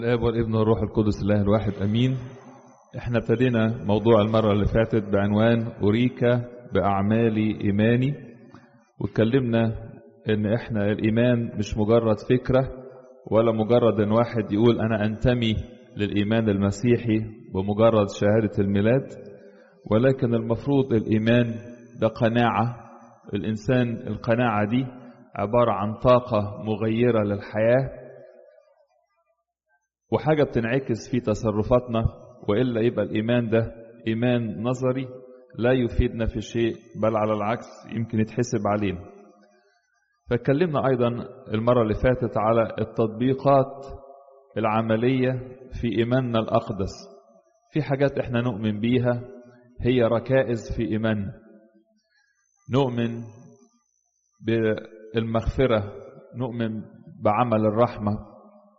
الاب والابن والروح القدس الله الواحد امين احنا ابتدينا موضوع المره اللي فاتت بعنوان اريك باعمالي ايماني واتكلمنا ان احنا الايمان مش مجرد فكره ولا مجرد ان واحد يقول انا انتمي للايمان المسيحي بمجرد شهاده الميلاد ولكن المفروض الايمان ده قناعه الانسان القناعه دي عباره عن طاقه مغيره للحياه وحاجة بتنعكس في تصرفاتنا وإلا يبقى الإيمان ده إيمان نظري لا يفيدنا في شيء بل على العكس يمكن يتحسب علينا فاتكلمنا أيضا المرة اللي فاتت على التطبيقات العملية في إيماننا الأقدس في حاجات إحنا نؤمن بيها هي ركائز في إيماننا نؤمن بالمغفرة نؤمن بعمل الرحمة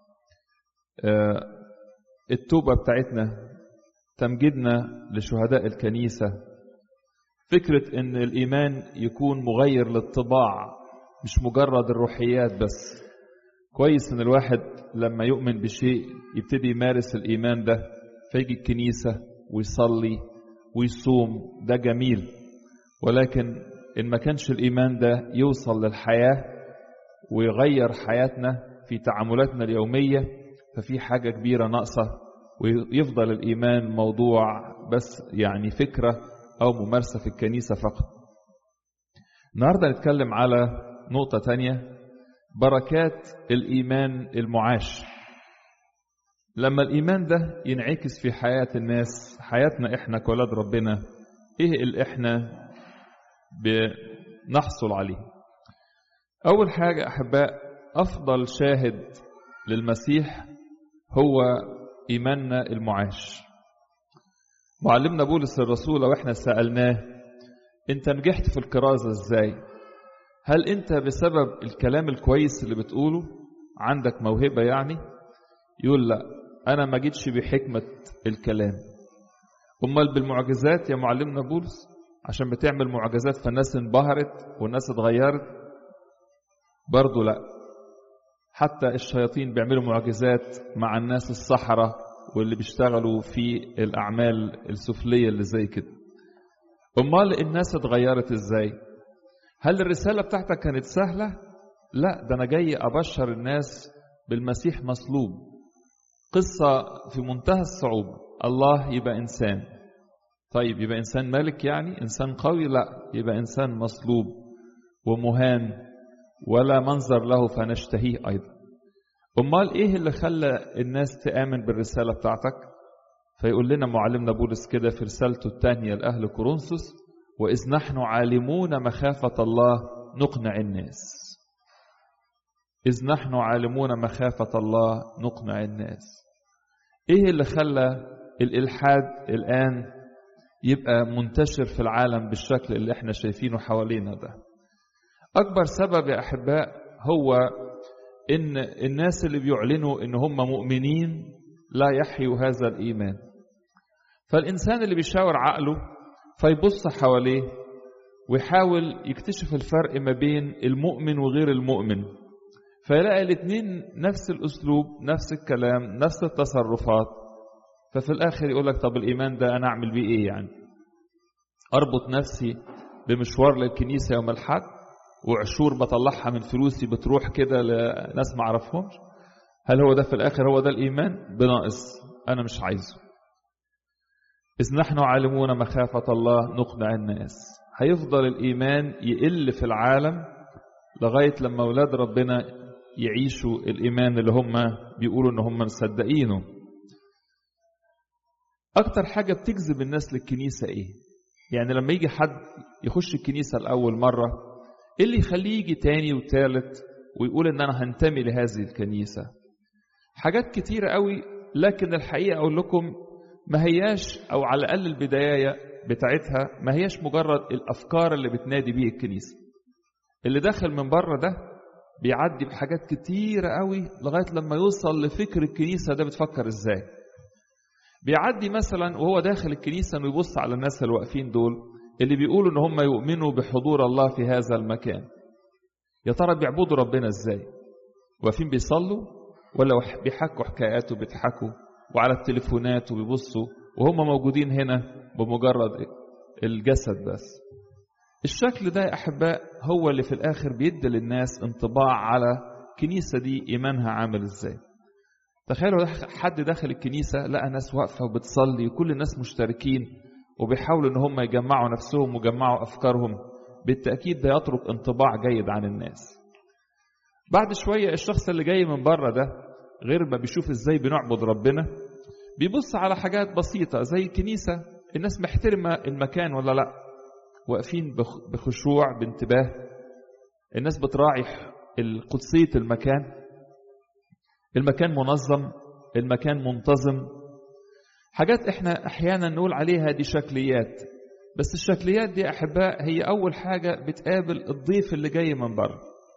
التوبة بتاعتنا تمجيدنا لشهداء الكنيسة فكرة ان الايمان يكون مغير للطباع مش مجرد الروحيات بس كويس ان الواحد لما يؤمن بشيء يبتدي يمارس الايمان ده فيجي الكنيسة ويصلي ويصوم ده جميل ولكن ان ما كانش الايمان ده يوصل للحياة ويغير حياتنا في تعاملاتنا اليوميه ففي حاجة كبيرة ناقصة ويفضل الإيمان موضوع بس يعني فكرة أو ممارسة في الكنيسة فقط النهاردة نتكلم على نقطة تانية بركات الإيمان المعاش لما الإيمان ده ينعكس في حياة الناس حياتنا إحنا كولاد ربنا إيه اللي إحنا بنحصل عليه أول حاجة أحباء أفضل شاهد للمسيح هو إيماننا المعاش معلمنا بولس الرسول لو احنا سألناه انت نجحت في الكرازة ازاي هل انت بسبب الكلام الكويس اللي بتقوله عندك موهبة يعني يقول لا انا ما جيتش بحكمة الكلام امال بالمعجزات يا معلمنا بولس عشان بتعمل معجزات فالناس انبهرت والناس اتغيرت برضه لا حتى الشياطين بيعملوا معجزات مع الناس الصحراء واللي بيشتغلوا في الأعمال السفلية اللي زي كده أمال الناس اتغيرت إزاي هل الرسالة بتاعتك كانت سهلة لا ده أنا جاي أبشر الناس بالمسيح مصلوب قصة في منتهى الصعوبة الله يبقى إنسان طيب يبقى إنسان ملك يعني إنسان قوي لا يبقى إنسان مصلوب ومهان ولا منظر له فنشتهيه أيضا أمال إيه اللي خلى الناس تآمن بالرسالة بتاعتك فيقول لنا معلمنا بولس كده في رسالته الثانية لأهل كورنثوس وإذ نحن عالمون مخافة الله نقنع الناس إذ نحن عالمون مخافة الله نقنع الناس إيه اللي خلى الإلحاد الآن يبقى منتشر في العالم بالشكل اللي احنا شايفينه حوالينا ده أكبر سبب يا أحباء هو إن الناس اللي بيعلنوا إن هم مؤمنين لا يحيوا هذا الإيمان فالإنسان اللي بيشاور عقله فيبص حواليه ويحاول يكتشف الفرق ما بين المؤمن وغير المؤمن فيلاقي الاثنين نفس الأسلوب نفس الكلام نفس التصرفات ففي الآخر يقول لك طب الإيمان ده أنا أعمل بيه إيه يعني أربط نفسي بمشوار للكنيسة يوم الحد وعشور بطلعها من فلوسي بتروح كده لناس ما اعرفهمش هل هو ده في الاخر هو ده الايمان بناقص انا مش عايزه اذ نحن عالمون مخافه الله نقنع الناس هيفضل الايمان يقل في العالم لغايه لما اولاد ربنا يعيشوا الايمان اللي هم بيقولوا ان هم مصدقينه اكتر حاجه بتجذب الناس للكنيسه ايه يعني لما يجي حد يخش الكنيسه لاول مره ايه اللي يخليه يجي تاني وتالت ويقول ان انا هنتمي لهذه الكنيسة حاجات كتيرة قوي لكن الحقيقة اقول لكم ما هياش او على الاقل البداية بتاعتها ما هياش مجرد الافكار اللي بتنادي بيه الكنيسة اللي داخل من بره ده بيعدي بحاجات كتيرة قوي لغاية لما يوصل لفكر الكنيسة ده بتفكر ازاي بيعدي مثلا وهو داخل الكنيسة انه يبص على الناس اللي واقفين دول اللي بيقولوا ان هم يؤمنوا بحضور الله في هذا المكان يا ترى بيعبدوا ربنا ازاي واقفين بيصلوا ولا بيحكوا حكايات وبيضحكوا وعلى التليفونات وبيبصوا وهم موجودين هنا بمجرد الجسد بس الشكل ده يا أحباء هو اللي في الآخر بيدي للناس انطباع على الكنيسة دي إيمانها عامل إزاي تخيلوا حد داخل الكنيسة لقى ناس واقفة وبتصلي وكل الناس مشتركين وبيحاولوا ان هم يجمعوا نفسهم ويجمعوا افكارهم بالتاكيد ده يترك انطباع جيد عن الناس بعد شويه الشخص اللي جاي من بره ده غير ما بيشوف ازاي بنعبد ربنا بيبص على حاجات بسيطه زي الكنيسه الناس محترمه المكان ولا لا واقفين بخشوع بانتباه الناس بتراعي قدسيه المكان المكان منظم المكان منتظم حاجات احنا احيانا نقول عليها دي شكليات بس الشكليات دي احباء هي اول حاجه بتقابل الضيف اللي جاي من بره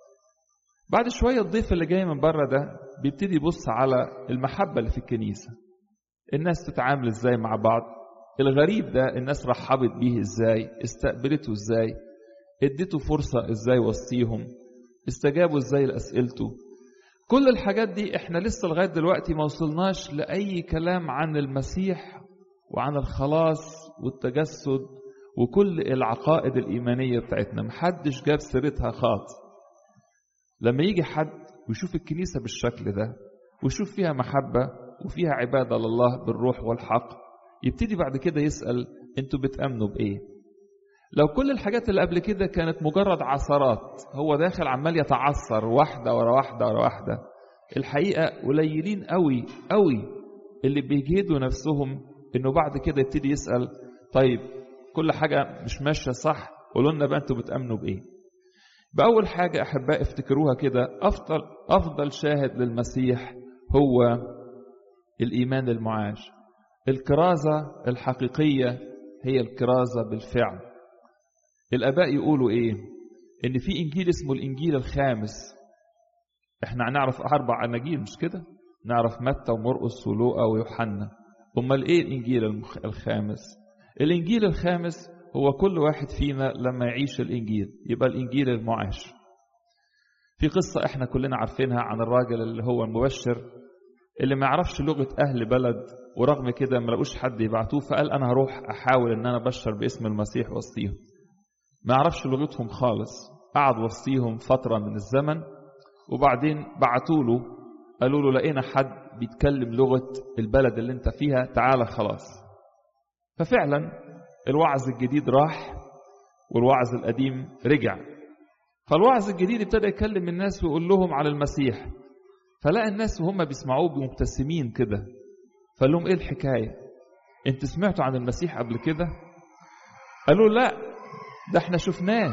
بعد شويه الضيف اللي جاي من بره ده بيبتدي يبص على المحبه اللي في الكنيسه الناس تتعامل ازاي مع بعض الغريب ده الناس رحبت بيه ازاي استقبلته ازاي اديته فرصه ازاي وسطيهم استجابوا ازاي لاسئلته كل الحاجات دي احنا لسه لغايه دلوقتي ما وصلناش لاي كلام عن المسيح وعن الخلاص والتجسد وكل العقائد الايمانيه بتاعتنا محدش جاب سيرتها خالص لما يجي حد ويشوف الكنيسه بالشكل ده ويشوف فيها محبه وفيها عباده لله بالروح والحق يبتدي بعد كده يسال انتوا بتامنوا بايه لو كل الحاجات اللي قبل كده كانت مجرد عثرات هو داخل عمال يتعثر واحدة ورا واحدة ورا واحدة الحقيقة قليلين قوي قوي اللي بيجهدوا نفسهم انه بعد كده يبتدي يسأل طيب كل حاجة مش ماشية صح قولوا لنا بقى انتوا بتأمنوا بإيه بأول حاجة أحباء افتكروها كده أفضل أفضل شاهد للمسيح هو الإيمان المعاش الكرازة الحقيقية هي الكرازة بالفعل الآباء يقولوا إيه؟ إن في إنجيل اسمه الإنجيل الخامس إحنا هنعرف أربع أناجيل مش كده؟ نعرف متى ومرقس ولوقا ويوحنا أمال إيه الإنجيل الخامس؟ الإنجيل الخامس هو كل واحد فينا لما يعيش الإنجيل يبقى الإنجيل المعاش في قصة إحنا كلنا عارفينها عن الراجل اللي هو المبشر اللي ما يعرفش لغة أهل بلد ورغم كده ما لقوش حد يبعتوه فقال أنا هروح أحاول إن أنا أبشر باسم المسيح وسطيهم ما يعرفش لغتهم خالص قعد وسطيهم فترة من الزمن وبعدين بعتوا له قالوا له لقينا حد بيتكلم لغة البلد اللي انت فيها تعالى خلاص ففعلا الوعظ الجديد راح والوعظ القديم رجع فالوعظ الجديد ابتدى يكلم الناس ويقول لهم على المسيح فلقى الناس وهم بيسمعوه مبتسمين كده فقال لهم ايه الحكاية انت سمعتوا عن المسيح قبل كده قالوا لا ده احنا شفناه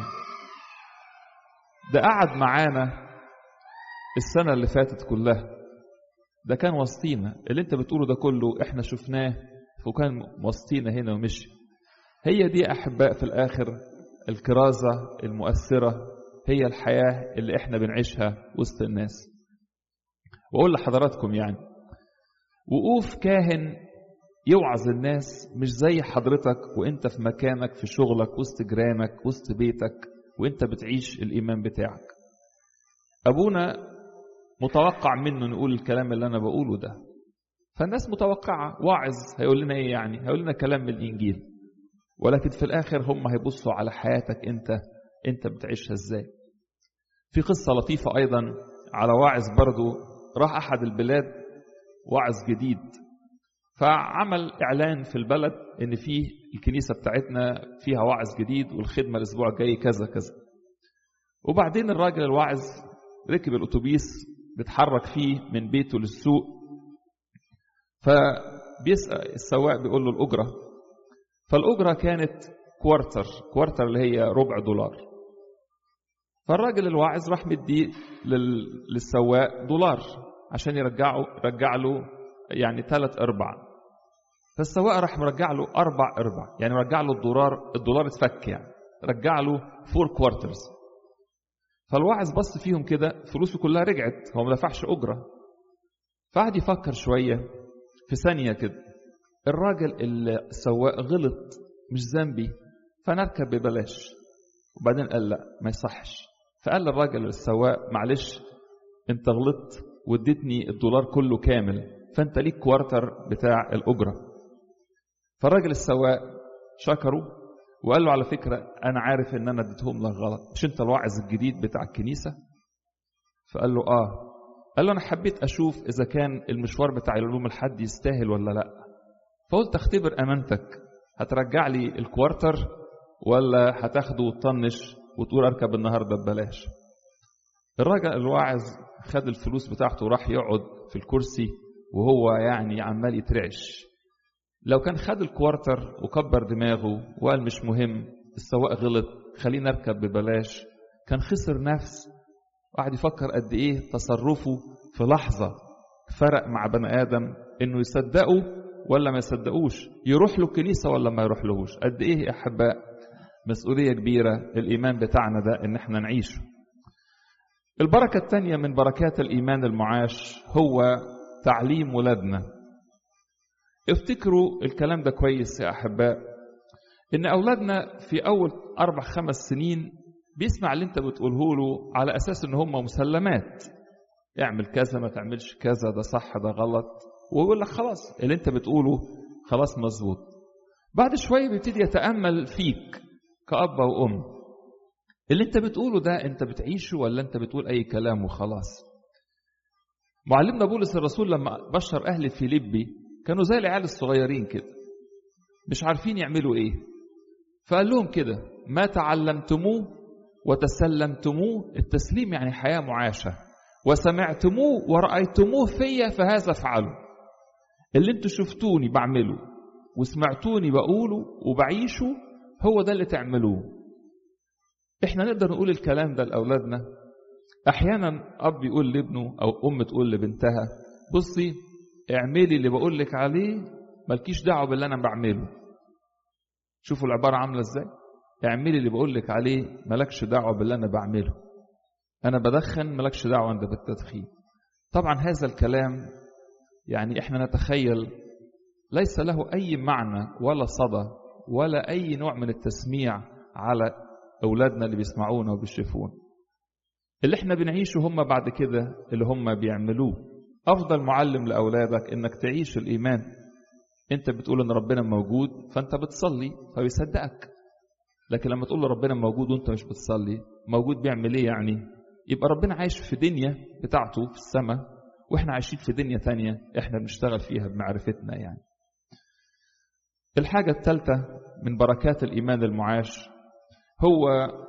ده قعد معانا السنة اللي فاتت كلها ده كان وسطينا اللي انت بتقوله ده كله احنا شفناه وكان وسطينا هنا ومشي هي دي أحباء في الآخر الكرازة المؤثرة هي الحياة اللي احنا بنعيشها وسط الناس وأقول لحضراتكم يعني وقوف كاهن يوعظ الناس مش زي حضرتك وانت في مكانك في شغلك وسط جيرانك وسط بيتك وانت بتعيش الإيمان بتاعك أبونا متوقع منه نقول الكلام اللي أنا بقوله ده فالناس متوقعة واعظ هيقول لنا إيه يعني هيقول لنا كلام من الإنجيل ولكن في الآخر هم هيبصوا على حياتك أنت أنت بتعيشها إزاي في قصة لطيفة أيضا على واعظ برضو راح أحد البلاد واعظ جديد فعمل إعلان في البلد إن فيه الكنيسة بتاعتنا فيها واعظ جديد والخدمة الأسبوع الجاي كذا كذا وبعدين الراجل الواعظ ركب الأتوبيس بيتحرك فيه من بيته للسوق فبيسأل السواق بيقول له الأجرة فالأجرة كانت كوارتر كوارتر اللي هي ربع دولار فالراجل الواعظ راح مدي للسواق دولار عشان يرجعه رجع له يعني ثلاث أرباع فالسواق راح مرجع له أربع أرباع يعني رجع له الدولار الدولار اتفك يعني رجع له فور كوارترز فالواعظ بص فيهم كده فلوسه كلها رجعت هو ما دفعش أجرة فقعد يفكر شوية في ثانية كده الراجل السواق غلط مش ذنبي فنركب ببلاش وبعدين قال لا ما يصحش فقال للراجل السواق معلش انت غلطت واديتني الدولار كله كامل فانت ليك كوارتر بتاع الاجره فالراجل السواق شكره وقال له على فكره انا عارف ان انا اديتهم لك غلط مش انت الواعظ الجديد بتاع الكنيسه فقال له اه قال له انا حبيت اشوف اذا كان المشوار بتاع العلوم الحد يستاهل ولا لا فقلت اختبر امانتك هترجع لي الكوارتر ولا هتاخده وتطنش وتقول اركب النهارده ببلاش الراجل الواعظ خد الفلوس بتاعته وراح يقعد في الكرسي وهو يعني عمال يترعش لو كان خد الكوارتر وكبر دماغه وقال مش مهم السواق غلط خلينا اركب ببلاش كان خسر نفس وقعد يفكر قد ايه تصرفه في لحظة فرق مع بني آدم انه يصدقه ولا ما يصدقوش يروح له الكنيسة ولا ما يروح لهوش قد ايه يا احباء مسؤولية كبيرة الإيمان بتاعنا ده إن احنا نعيشه البركة الثانية من بركات الإيمان المعاش هو تعليم ولادنا افتكروا الكلام ده كويس يا أحباء إن أولادنا في أول أربع خمس سنين بيسمع اللي أنت بتقوله له على أساس إن هم مسلمات اعمل كذا ما تعملش كذا ده صح ده غلط ويقول لك خلاص اللي أنت بتقوله خلاص مظبوط بعد شوية بيبتدي يتأمل فيك كأب وأم اللي أنت بتقوله ده أنت بتعيشه ولا أنت بتقول أي كلام وخلاص معلمنا بولس الرسول لما بشر أهل فيليبي كانوا زي العيال الصغيرين كده مش عارفين يعملوا ايه فقال لهم كده ما تعلمتموه وتسلمتموه التسليم يعني حياة معاشة وسمعتموه ورأيتموه فيا فهذا افعلوا اللي انتوا شفتوني بعمله وسمعتوني بقوله وبعيشه هو ده اللي تعملوه احنا نقدر نقول الكلام ده لأولادنا احيانا اب يقول لابنه او ام تقول لبنتها بصي اعملي اللي بقول لك عليه مالكيش دعوه باللي انا بعمله شوفوا العباره عامله ازاي اعملي اللي بقول لك عليه مالكش دعوه باللي انا بعمله انا بدخن مالكش دعوه انت بالتدخين طبعا هذا الكلام يعني احنا نتخيل ليس له اي معنى ولا صدى ولا اي نوع من التسميع على اولادنا اللي بيسمعونا وبيشوفونا اللي احنا بنعيشه هم بعد كده اللي هم بيعملوه افضل معلم لاولادك انك تعيش الايمان انت بتقول ان ربنا موجود فانت بتصلي فبيصدقك لكن لما تقول له ربنا موجود وانت مش بتصلي موجود بيعمل ايه يعني يبقى ربنا عايش في دنيا بتاعته في السماء واحنا عايشين في دنيا تانية احنا بنشتغل فيها بمعرفتنا يعني الحاجة الثالثة من بركات الإيمان المعاش هو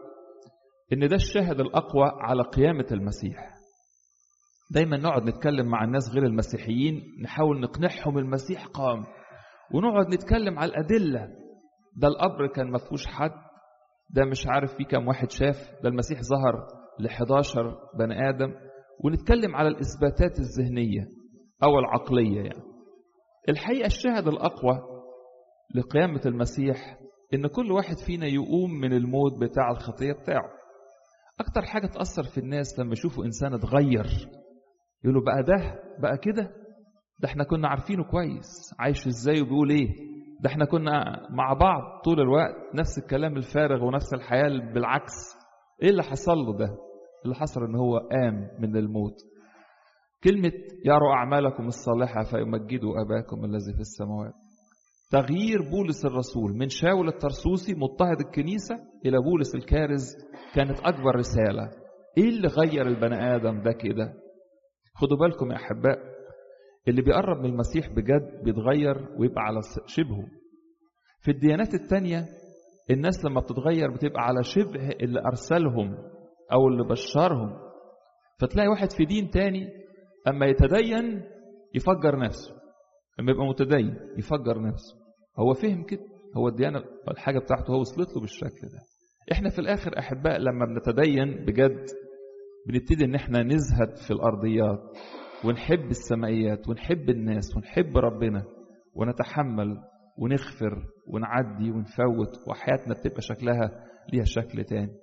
إن ده الشاهد الأقوى على قيامة المسيح دايما نقعد نتكلم مع الناس غير المسيحيين نحاول نقنعهم المسيح قام ونقعد نتكلم على الأدلة ده القبر كان ما فيهوش حد ده مش عارف في كام واحد شاف ده المسيح ظهر ل 11 بني آدم ونتكلم على الإثباتات الذهنية أو العقلية يعني الحقيقة الشاهد الأقوى لقيامة المسيح إن كل واحد فينا يقوم من الموت بتاع الخطية بتاعه أكتر حاجة تأثر في الناس لما يشوفوا إنسان اتغير يقولوا بقى ده بقى كده ده احنا كنا عارفينه كويس عايش ازاي وبيقول ايه ده احنا كنا مع بعض طول الوقت نفس الكلام الفارغ ونفس الحياة بالعكس ايه اللي حصل له ده اللي حصل ان هو قام من الموت كلمة يروا أعمالكم الصالحة فيمجدوا أباكم الذي في السماوات تغيير بولس الرسول من شاول الترسوسي مضطهد الكنيسة إلى بولس الكارز كانت أكبر رسالة إيه اللي غير البني آدم ده كده خدوا بالكم يا أحباء اللي بيقرب من المسيح بجد بيتغير ويبقى على شبهه في الديانات التانية الناس لما بتتغير بتبقى على شبه اللي أرسلهم أو اللي بشرهم فتلاقي واحد في دين تاني أما يتدين يفجر نفسه أما يبقى متدين يفجر نفسه هو فهم كده هو الديانة الحاجة بتاعته هو وصلت له بالشكل ده احنا في الآخر أحباء لما بنتدين بجد بنبتدي ان احنا نزهد في الارضيات ونحب السمائيات ونحب الناس ونحب ربنا ونتحمل ونغفر ونعدي ونفوت وحياتنا بتبقى شكلها ليها شكل تاني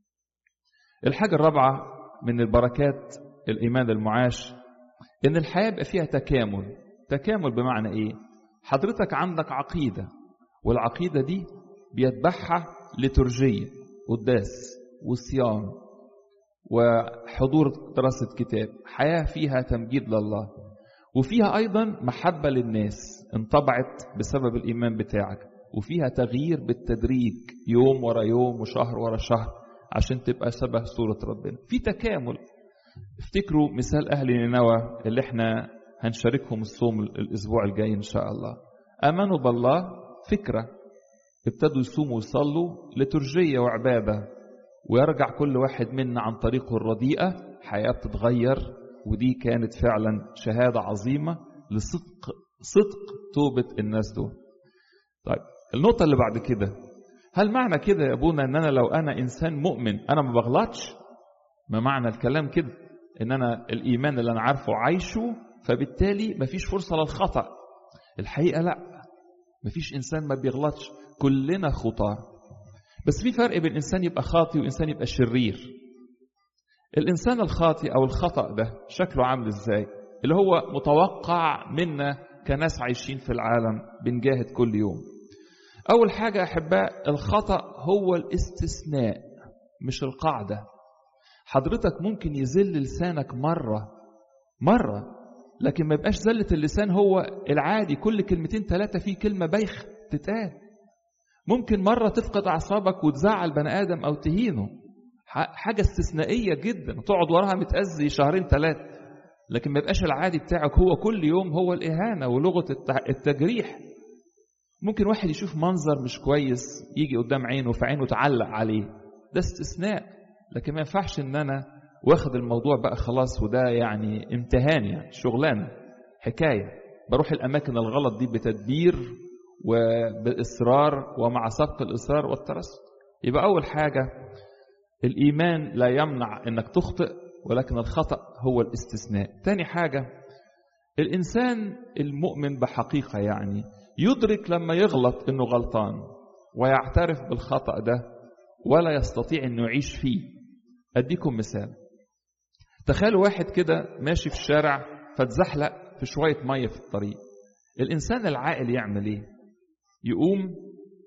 الحاجة الرابعة من البركات الإيمان المعاش إن الحياة يبقى فيها تكامل تكامل بمعنى إيه حضرتك عندك عقيدة والعقيدة دي بيتبعها لترجية قداس وصيام وحضور دراسة كتاب حياة فيها تمجيد لله وفيها أيضا محبة للناس انطبعت بسبب الإيمان بتاعك وفيها تغيير بالتدريج يوم ورا يوم وشهر ورا شهر عشان تبقى شبه صورة ربنا في تكامل افتكروا مثال أهل نينوى اللي احنا هنشاركهم الصوم الأسبوع الجاي إن شاء الله آمنوا بالله فكرة ابتدوا يصوموا ويصلوا لترجية وعبادة ويرجع كل واحد منا عن طريقه الرديئة حياة بتتغير ودي كانت فعلا شهادة عظيمة لصدق صدق توبة الناس دول طيب النقطة اللي بعد كده هل معنى كده يا ابونا ان انا لو انا انسان مؤمن انا ما بغلطش ما معنى الكلام كده ان انا الايمان اللي انا عارفه عايشه فبالتالي مفيش فرصة للخطأ الحقيقة لا مفيش انسان ما بيغلطش كلنا خطاه بس في فرق بين انسان يبقى خاطي وانسان يبقى شرير الانسان الخاطي او الخطا ده شكله عامل ازاي اللي هو متوقع منا كناس عايشين في العالم بنجاهد كل يوم اول حاجه احباء الخطا هو الاستثناء مش القاعده حضرتك ممكن يزل لسانك مره مره لكن ما يبقاش زله اللسان هو العادي كل كلمتين ثلاثه في كلمه بايخ تتقال ممكن مرة تفقد أعصابك وتزعل بني آدم أو تهينه حاجة استثنائية جدا تقعد وراها متأذي شهرين ثلاثة لكن ما يبقاش العادي بتاعك هو كل يوم هو الإهانة ولغة التجريح ممكن واحد يشوف منظر مش كويس يجي قدام عينه فعينه تعلق عليه ده استثناء لكن ما ينفعش ان انا واخد الموضوع بقى خلاص وده يعني امتهان يعني شغلانه حكايه بروح الاماكن الغلط دي بتدبير وبإصرار ومع سبق الإصرار والترصد يبقى أول حاجة الإيمان لا يمنع أنك تخطئ ولكن الخطأ هو الاستثناء تاني حاجة الإنسان المؤمن بحقيقة يعني يدرك لما يغلط أنه غلطان ويعترف بالخطأ ده ولا يستطيع أنه يعيش فيه أديكم مثال تخيلوا واحد كده ماشي في الشارع فتزحلق في شوية مية في الطريق الإنسان العاقل يعمل إيه؟ يقوم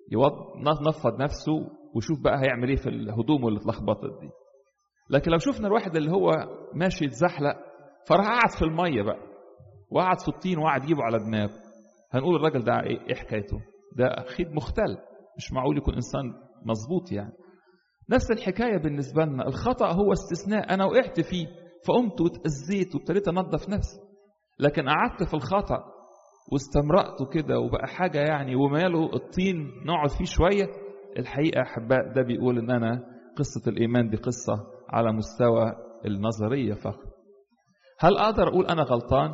ينفض نفسه ويشوف بقى هيعمل ايه في الهدوم اللي اتلخبطت دي لكن لو شفنا الواحد اللي هو ماشي يتزحلق فراح قعد في الميه بقى وقعد في الطين وقعد يجيبه على دماغه هنقول الراجل ده ايه, إيه حكايته ده اخيد مختل مش معقول يكون انسان مظبوط يعني نفس الحكايه بالنسبه لنا الخطا هو استثناء انا وقعت فيه فقمت واتاذيت وابتديت انظف نفسي لكن قعدت في الخطا واستمرأته كده وبقى حاجة يعني وماله الطين نقعد فيه شوية الحقيقة أحباء ده بيقول إن أنا قصة الإيمان دي قصة على مستوى النظرية فقط هل أقدر أقول أنا غلطان؟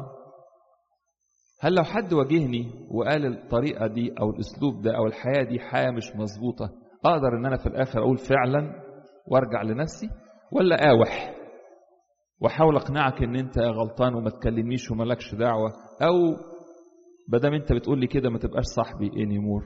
هل لو حد واجهني وقال الطريقة دي أو الأسلوب ده أو الحياة دي حياة مش مظبوطة أقدر إن أنا في الآخر أقول فعلا وأرجع لنفسي ولا آوح وأحاول أقنعك إن أنت غلطان وما تكلمنيش وملكش دعوة أو بدل انت بتقول لي كده ما تبقاش صاحبي اني مور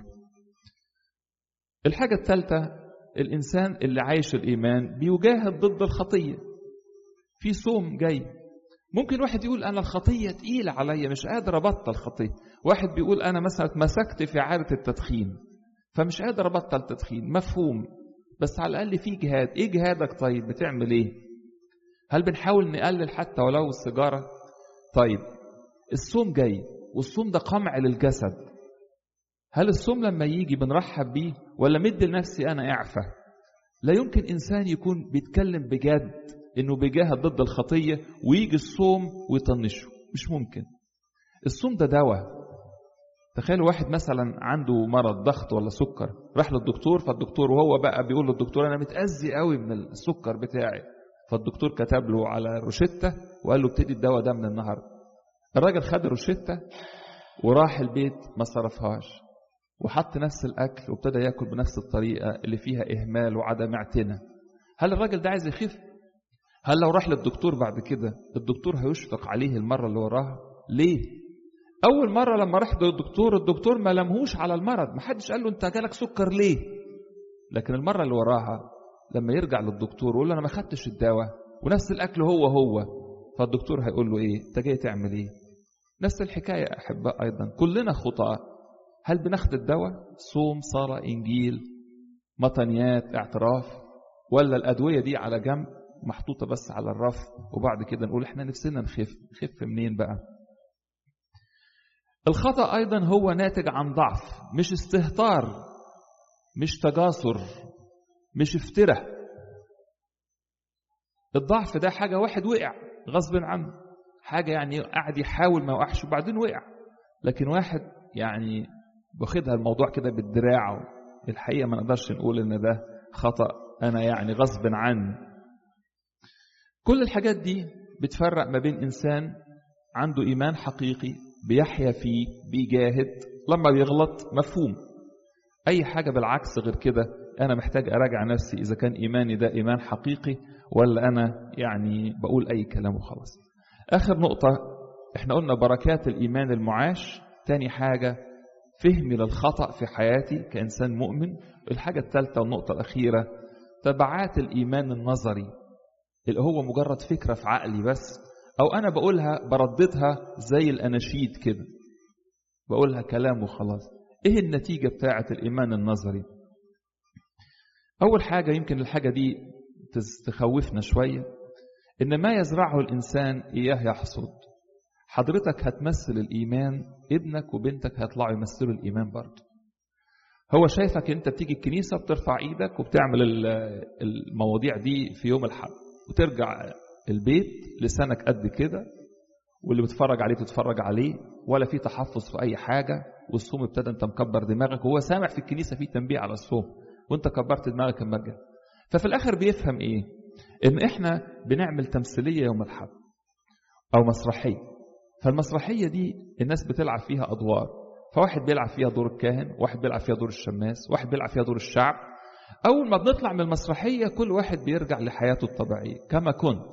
الحاجة الثالثة الإنسان اللي عايش الإيمان بيجاهد ضد الخطية في صوم جاي ممكن واحد يقول أنا الخطية تقيلة عليا مش قادر أبطل خطية واحد بيقول أنا مثلا اتمسكت في عادة التدخين فمش قادر أبطل تدخين مفهوم بس على الأقل في جهاد إيه جهادك طيب بتعمل إيه هل بنحاول نقلل حتى ولو السيجارة طيب الصوم جاي والصوم ده قمع للجسد هل الصوم لما يجي بنرحب بيه ولا مد لنفسي انا اعفى لا يمكن انسان يكون بيتكلم بجد انه بيجاهد ضد الخطيه ويجي الصوم ويطنشه مش ممكن الصوم ده دواء تخيل واحد مثلا عنده مرض ضغط ولا سكر راح للدكتور فالدكتور وهو بقى بيقول للدكتور انا متاذي قوي من السكر بتاعي فالدكتور كتب له على روشته وقال له ابتدي الدواء ده من النهارده الراجل خد الروشته وراح البيت ما صرفهاش وحط نفس الاكل وابتدى ياكل بنفس الطريقه اللي فيها اهمال وعدم اعتناء هل الراجل ده عايز يخف هل لو راح للدكتور بعد كده الدكتور هيشفق عليه المره اللي وراها ليه اول مره لما راح للدكتور الدكتور ما لمهوش على المرض ما حدش قال له انت جالك سكر ليه لكن المره اللي وراها لما يرجع للدكتور ويقول له انا ما خدتش الدواء ونفس الاكل هو هو فالدكتور هيقول له ايه انت جاي تعمل ايه نفس الحكايه يا احباء ايضا كلنا خطاء هل بناخد الدواء صوم صلاه انجيل مطنيات اعتراف ولا الادويه دي على جنب محطوطة بس على الرف وبعد كده نقول احنا نفسنا نخف نخف منين بقى الخطأ أيضا هو ناتج عن ضعف مش استهتار مش تجاسر مش افتراء الضعف ده حاجة واحد وقع غصب عنه حاجة يعني قاعد يحاول ما وقعش وبعدين وقع لكن واحد يعني واخدها الموضوع كده بالدراع الحقيقة ما نقدرش نقول ان ده خطأ انا يعني غصب عني كل الحاجات دي بتفرق ما بين انسان عنده ايمان حقيقي بيحيا فيه بيجاهد لما بيغلط مفهوم اي حاجة بالعكس غير كده انا محتاج اراجع نفسي اذا كان ايماني ده ايمان حقيقي ولا انا يعني بقول اي كلام وخلاص اخر نقطة احنا قلنا بركات الايمان المعاش تاني حاجة فهمي للخطأ في حياتي كإنسان مؤمن الحاجة الثالثة والنقطة الأخيرة تبعات الإيمان النظري اللي هو مجرد فكرة في عقلي بس أو أنا بقولها برددها زي الأناشيد كده بقولها كلام وخلاص إيه النتيجة بتاعة الإيمان النظري أول حاجة يمكن الحاجة دي تخوفنا شوية إن ما يزرعه الإنسان إياه يحصد حضرتك هتمثل الإيمان ابنك وبنتك هيطلعوا يمثلوا الإيمان برضه هو شايفك انت بتيجي الكنيسة بترفع ايدك وبتعمل المواضيع دي في يوم الحد وترجع البيت لسانك قد كده واللي بتتفرج عليه بتتفرج عليه ولا في تحفظ في اي حاجة والصوم ابتدى انت مكبر دماغك وهو سامع في الكنيسة في تنبيه على الصوم وانت كبرت دماغك اما رجع ففي الاخر بيفهم ايه ان احنا بنعمل تمثيلية يوم الحد او مسرحية فالمسرحية دي الناس بتلعب فيها أدوار فواحد بيلعب فيها دور الكاهن واحد بيلعب فيها دور الشماس واحد بيلعب فيها دور الشعب أول ما بنطلع من المسرحية كل واحد بيرجع لحياته الطبيعية كما كنت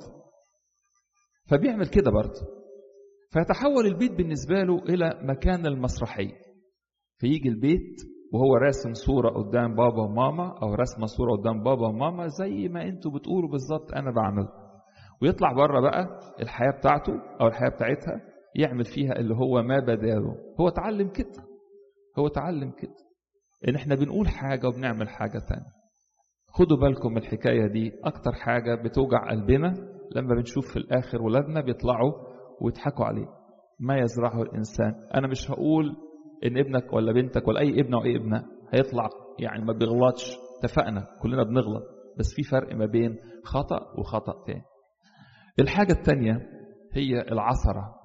فبيعمل كده برضه فيتحول البيت بالنسبة له إلى مكان المسرحية فيجي البيت وهو راسم صورة قدام بابا وماما أو رسمة صورة قدام بابا وماما زي ما انتوا بتقولوا بالظبط أنا بعمل ويطلع بره بقى الحياة بتاعته أو الحياة بتاعتها يعمل فيها اللي هو ما بداله هو اتعلم كده هو اتعلم كده ان احنا بنقول حاجة وبنعمل حاجة تانية خدوا بالكم من الحكاية دي اكتر حاجة بتوجع قلبنا لما بنشوف في الاخر ولادنا بيطلعوا ويضحكوا عليه ما يزرعه الانسان انا مش هقول ان ابنك ولا بنتك ولا اي ابن او اي ابنه هيطلع يعني ما بيغلطش اتفقنا كلنا بنغلط بس في فرق ما بين خطأ وخطأ تاني الحاجة التانية هي العثرة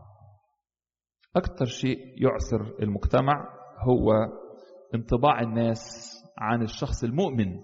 أكثر شيء يعسر المجتمع هو انطباع الناس عن الشخص المؤمن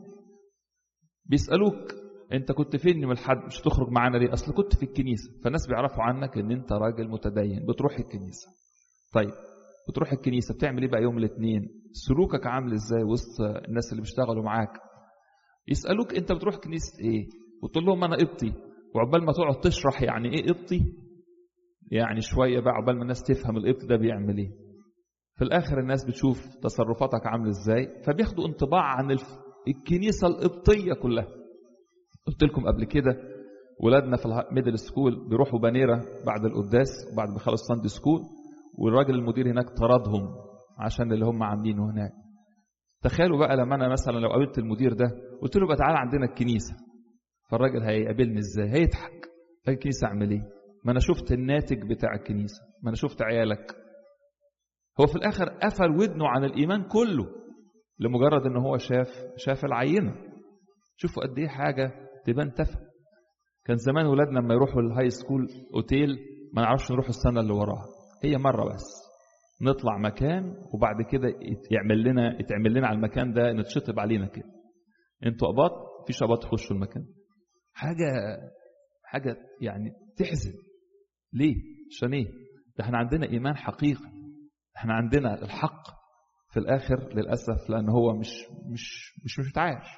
بيسألوك انت كنت فين يوم الحد مش تخرج معانا ليه اصل كنت في الكنيسة فالناس بيعرفوا عنك ان انت راجل متدين بتروح الكنيسة طيب بتروح الكنيسة بتعمل ايه بقى يوم الاثنين سلوكك عامل ازاي وسط الناس اللي بيشتغلوا معاك يسألوك انت بتروح كنيسة ايه وتقول لهم انا قبطي وعقبال ما تقعد تشرح يعني ايه قبطي يعني شوية بقى عقبال ما الناس تفهم القبط ده بيعمل ايه في الاخر الناس بتشوف تصرفاتك عامله ازاي فبياخدوا انطباع عن الكنيسة القبطية كلها قلت لكم قبل كده ولادنا في الميدل سكول بيروحوا بانيرة بعد القداس وبعد ما خلص ساندي سكول والراجل المدير هناك طردهم عشان اللي هم عاملينه هناك تخيلوا بقى لما انا مثلا لو قابلت المدير ده قلت له بقى تعالى عندنا الكنيسه فالراجل هيقابلني ازاي هيضحك الكنيسه اعمل ايه ما انا شفت الناتج بتاع الكنيسه ما انا شفت عيالك هو في الاخر قفل ودنه عن الايمان كله لمجرد ان هو شاف شاف العينه شوفوا قد ايه حاجه تبان تافهه كان زمان ولادنا لما يروحوا الهاي سكول اوتيل ما نعرفش نروح السنه اللي وراها هي مره بس نطلع مكان وبعد كده يعمل لنا يتعمل لنا على المكان ده نتشطب علينا كده انتوا اباط في شباب تخشوا المكان حاجه حاجه يعني تحزن ليه عشان ايه ده احنا عندنا ايمان حقيقي احنا عندنا الحق في الاخر للاسف لان هو مش مش مش مش متعايش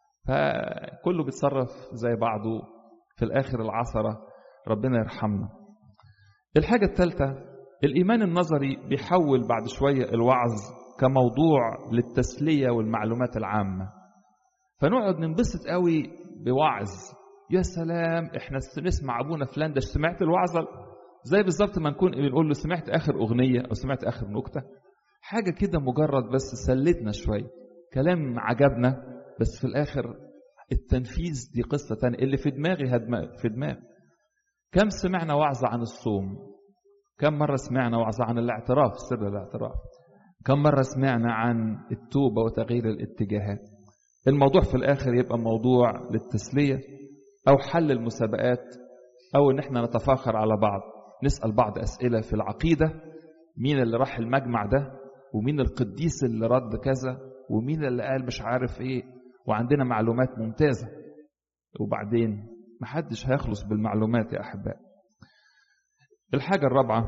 فكله بيتصرف زي بعضه في الاخر العثره ربنا يرحمنا الحاجه الثالثه الإيمان النظري بيحول بعد شوية الوعظ كموضوع للتسلية والمعلومات العامة فنقعد ننبسط قوي بوعظ يا سلام احنا نسمع ابونا فلان ده سمعت الوعظة زي بالظبط ما نكون بنقول له سمعت اخر اغنية او سمعت اخر نكتة حاجة كده مجرد بس سلتنا شوية كلام عجبنا بس في الاخر التنفيذ دي قصة تانية اللي في دماغي هدم في دماغي كم سمعنا وعظة عن الصوم كم مرة سمعنا وعظة عن الاعتراف سر الاعتراف كم مرة سمعنا عن التوبة وتغيير الاتجاهات الموضوع في الآخر يبقى موضوع للتسلية أو حل المسابقات أو إن احنا نتفاخر على بعض نسأل بعض أسئلة في العقيدة مين اللي راح المجمع ده ومين القديس اللي رد كذا ومين اللي قال مش عارف ايه وعندنا معلومات ممتازة وبعدين محدش هيخلص بالمعلومات يا أحباء الحاجة الرابعة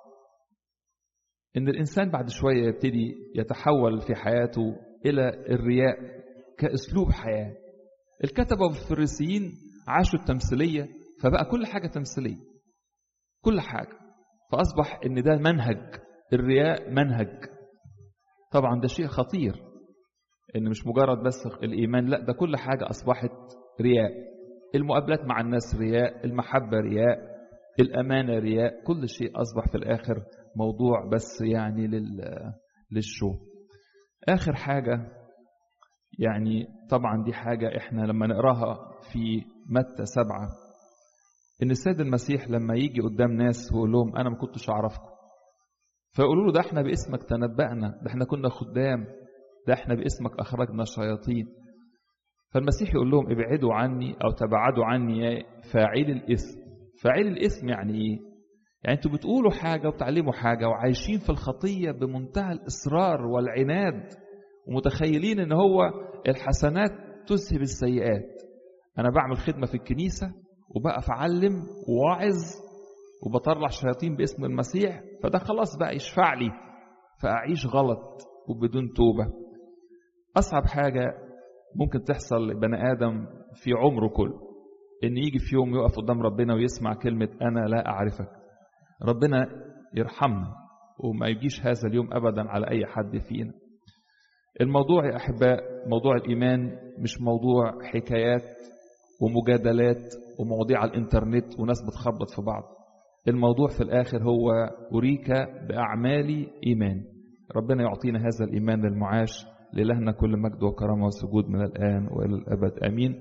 إن الإنسان بعد شوية يبتدي يتحول في حياته إلى الرياء كأسلوب حياة الكتبة والفريسيين عاشوا التمثيلية فبقى كل حاجة تمثيلية كل حاجة فأصبح إن ده منهج الرياء منهج طبعا ده شيء خطير إن مش مجرد بس الإيمان لا ده كل حاجة أصبحت رياء المقابلات مع الناس رياء المحبة رياء الأمانة رياء كل شيء أصبح في الآخر موضوع بس يعني لل للشو آخر حاجة يعني طبعا دي حاجة إحنا لما نقراها في متى سبعة إن السيد المسيح لما يجي قدام ناس ويقول لهم أنا ما كنتش أعرفكم فيقولوا له ده إحنا باسمك تنبأنا ده إحنا كنا خدام ده إحنا باسمك أخرجنا شياطين فالمسيح يقول لهم ابعدوا عني أو تبعدوا عني يا فاعل الإثم فاعل الإثم يعني إيه؟ يعني أنتوا بتقولوا حاجة وبتعلموا حاجة وعايشين في الخطية بمنتهى الإصرار والعناد ومتخيلين إن هو الحسنات تذهب السيئات أنا بعمل خدمة في الكنيسة وبقف أعلم وواعظ وبطلع شياطين باسم المسيح فده خلاص بقى يشفع لي فأعيش غلط وبدون توبة أصعب حاجة ممكن تحصل لبني آدم في عمره كله إن يجي في يوم يقف قدام ربنا ويسمع كلمة أنا لا أعرفك ربنا يرحمنا وما يجيش هذا اليوم أبدا على أي حد فينا الموضوع يا أحباء موضوع الإيمان مش موضوع حكايات ومجادلات ومواضيع على الإنترنت وناس بتخبط في بعض الموضوع في الآخر هو أريك بأعمال إيمان ربنا يعطينا هذا الإيمان المعاش لإلهنا كل مجد وكرامة وسجود من الآن وإلى الأبد آمين